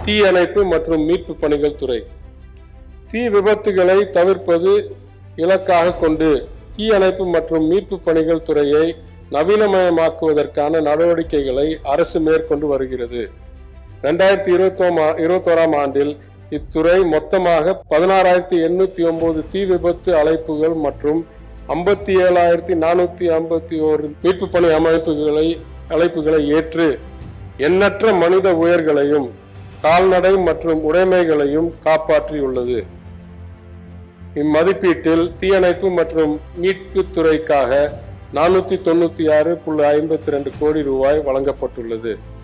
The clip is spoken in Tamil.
தீயணைப்பு மற்றும் மீட்பு பணிகள் துறை தீ விபத்துகளை தவிர்ப்பது இலக்காக கொண்டு தீயணைப்பு மற்றும் மீட்பு பணிகள் துறையை நவீனமயமாக்குவதற்கான நடவடிக்கைகளை அரசு மேற்கொண்டு வருகிறது ரெண்டாயிரத்தி இருபத்தோம் இருபத்தோராம் ஆண்டில் இத்துறை மொத்தமாக பதினாறாயிரத்தி எண்ணூத்தி ஒன்பது தீ விபத்து அழைப்புகள் மற்றும் ஐம்பத்தி ஏழாயிரத்தி நானூத்தி ஐம்பத்தி ஓரு மீட்பு பணி அமைப்புகளை அழைப்புகளை ஏற்று எண்ணற்ற மனித உயிர்களையும் கால்நடை மற்றும் உடைமைகளையும் காப்பாற்றியுள்ளது இம்மதிப்பீட்டில் தீயணைப்பு மற்றும் மீட்பு துறைக்காக நானூத்தி தொண்ணூத்தி ஆறு புள்ளி ஐம்பத்தி ரெண்டு கோடி ரூபாய் வழங்கப்பட்டுள்ளது